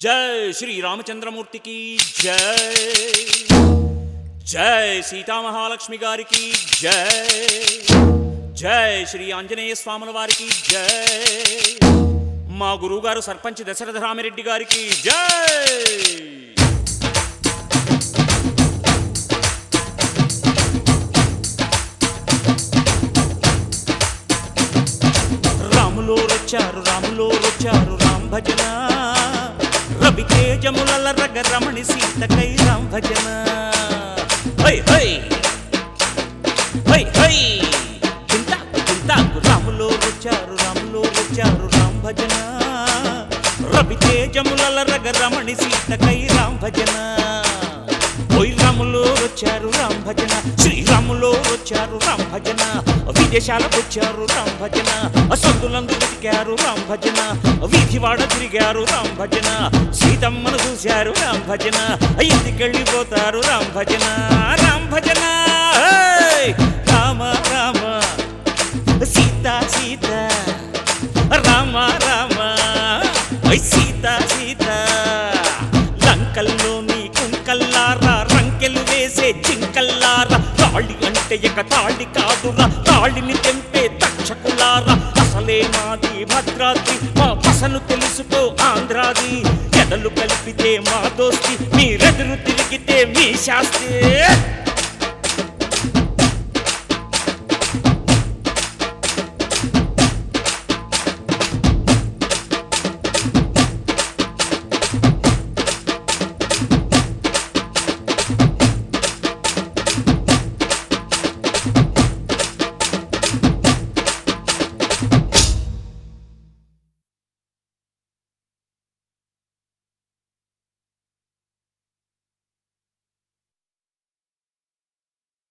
జై శ్రీరామచంద్రమూర్తికి జై జై సీతామహాలక్ష్మి గారికి జై జై శ్రీ ఆంజనేయ స్వాముల వారికి జై మా గురువుగారు సర్పంచ్ దశరథ రామిరెడ్డి గారికి జై రాములో రొచ్చారు రాములో రొచ్చారు రామ్ భజన రవి తేజముల రగ రమణి సీతకై రామ్ భజన హై హై హై హై చింతాకు చింతాకు రాములో రొచ్చారు రాములో రొచ్చారు రామ్ భజన రవి తేజముల రగ రమణి సీతకై రామ్ భజన ఓయ్ రాములో వచ్చారు రామ్ భజన శ్రీరాములో వచ్చారు రామ్ భజన విదేశాలకు వచ్చారు రామ్ భజన సందులందు వెతికారు రామ్ భజన వీధివాడ తిరిగారు రామ్ భజన సీతమ్మను చూశారు రామ్ భజన ఇంటికెళ్ళిపోతారు రామ్ భజన రామ్ భజన హేయ్! రామ రామ సీత సీత రామ రామ ఓయ్ సీత సీత లంకల్లోని కుంకల్లారా రంకెలు వేసే జింకల్లారా తాళి అంటే ఇక తాళి కాదురా తాళిని తెంపే తక్షకులారా అసలే మాది భద్రాద్రి మా పసను తెలుసుకో ఆంధ్రాది ఎదలు కలిపితే మా దోస్తి మీరెదురు తిరిగితే మీ శాస్తి